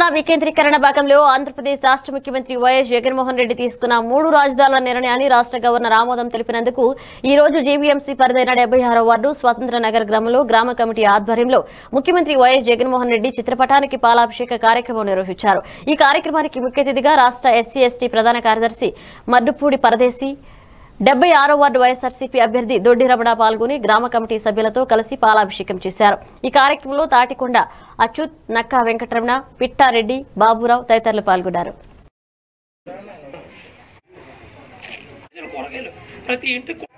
పాలనా వికేంద్రీకరణ భాగంలో ఆంధ్రప్రదేశ్ రాష్ట్ర ముఖ్యమంత్రి వైఎస్ జగన్మోహన్ రెడ్డి తీసుకున్న మూడు రాజధానుల నిర్ణయాన్ని రాష్ట్ర గవర్నర్ ఆమోదం తెలిపినందుకు ఈ రోజు జీవీఎంసీ పరిధైన డెబ్బై ఆరో వార్డు స్వాతంత్ర నగర్ గ్రామంలో గ్రామ కమిటీ ఆధ్వర్యంలో ముఖ్యమంత్రి వైఎస్ జగన్మోహన్ రెడ్డి చిత్రపటానికి పాలాభిషేక కార్యక్రమం నిర్వహించారు ఈ కార్యక్రమానికి ముఖ్య అతిథిగా రాష్ట్ర ఎస్సీ ఎస్టీ ప్రధాన కార్యదర్శి మడ్డుపూడి పరదేశి డెబ్బై ఆరో వార్డు వైఎస్ఆర్సీపీ అభ్యర్థి దొడ్డి రమణ పాల్గొని గ్రామ కమిటీ సభ్యులతో కలిసి పాలాభిషేకం చేశారు ఈ కార్యక్రమంలో తాటికొండ అచ్యుత్ నక్కా వెంకటరమణ పిట్టారెడ్డి బాబురావు తదితరులు పాల్గొన్నారు కూరగాయలు ప్రతి ఇంటికి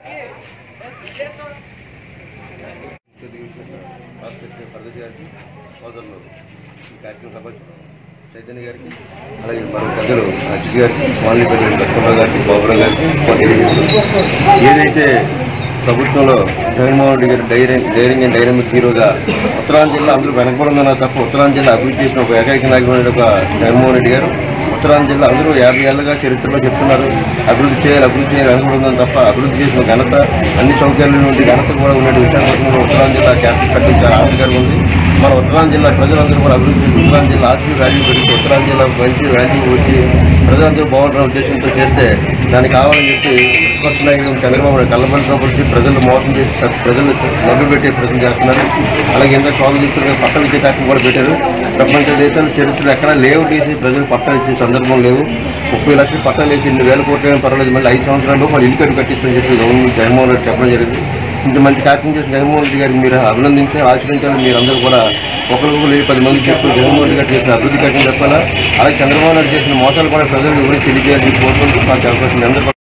రాష్ట్ర పరదతి గారికి సోదరులు ఈ కార్యక్రమం సభ చైతన్య గారికి అలాగే మరో పెద్దలు అజిత్ గారికి స్వామిపల్లి లక్ష్మణరావు గారికి బాబురావు గారికి వారు తెలియజేస్తున్నారు. ఏదైతే ప్రభుత్వంలో జగన్మోహన్ రెడ్డి గారి ధైర్యం ధైర్యం అండ్ డైనమిక్ హీరోగా ఉత్తరాంధ్ర జిల్లా అందరూ వెనకబడుతున్నా తప్ప ఉత్తరాంధ్ర జిల్లా అభివృద్ధి చేసిన ఒక ఏకైక నాయకుడు ఒక జగన్మోహన్ రెడ్డి గారు ఉత్తరాంధ్ర జిల్లా అందరూ యాభై ఏళ్ళగా చరిత్రలో చెప్తున్నారు అభివృద్ధి చేయాలి అభివృద్ధి చేయాలి వెనకబడుతుందని తప్ప అభివృద్ధి చేసిన ఘనత అన్ని సౌకర్యాల నుండి ఘనత కూడా ఉన్న విశాఖపట్నంలో ఉత్తరాంధ్ర జిల్లా క్యాపిటల్ కట్టించారు ఆనందకరంగా ఉంది మన ఉత్తరాంధ్ర జిల్లా ప్రజలందరూ కూడా అభివృద్ధి చేసి ఉత్తరాంధ్ర జిల్లా ఆర్థిక వాల్యూ పెరిగి ఉత్తరాంధ్ర జిల్లా మంచి వాల్యూ వచ్చి ప్రజలందరూ బాగుంటున్న ఉద్దేశంతో చేస్తే దానికి కావాలని చెప్పి విపక్ష నాయకులు చంద్రబాబు నాయుడు కళ్ళబడితో వచ్చి ప్రజలు మోసం చేసి ప్రజలు మభ్య పెట్టే ప్రయత్నం చేస్తున్నారు అలాగే ఎంత స్వామి చెప్తున్న పట్ట విద్య కార్యక్రమం కూడా పెట్టారు ప్రపంచ దేశాల చరిత్రలు ఎక్కడా లేవు తీసి ప్రజలు పట్టాలు ఇచ్చే సందర్భం లేవు ముప్పై లక్షలు పట్టాలు వేసి ఇన్ని వేల కోట్లు అయినా పర్వాలేదు మళ్ళీ ఐదు సంవత్సరాలు మళ్ళీ ఇల్లు కట్టు కట్టిస్తామని చెప్పి గవర్నమెంట్ జగన్మోహన్ రెడ్డి చెప్పడం జరిగింది ఇంత మంచి కార్యక్రమం చేసిన జగన్మోహన్ రెడ్డి గారిని మీరు అభినందించి ఆచరించాలని మీరందరూ కూడా ఒకరికొకరు లేదు పది మంది చెప్పి జగన్మోహన్ రెడ్డి గారు చేసిన అభివృద్ధి కార్యక్రమం చెప్పాలా అలాగే చంద్రబాబు నాయుడు చేసిన మోసాలు కూడా ప్రజలకు వివరించి తెలియజేయాలని కోరుకుంటూ మాకు అవకాశం మీ అందరూ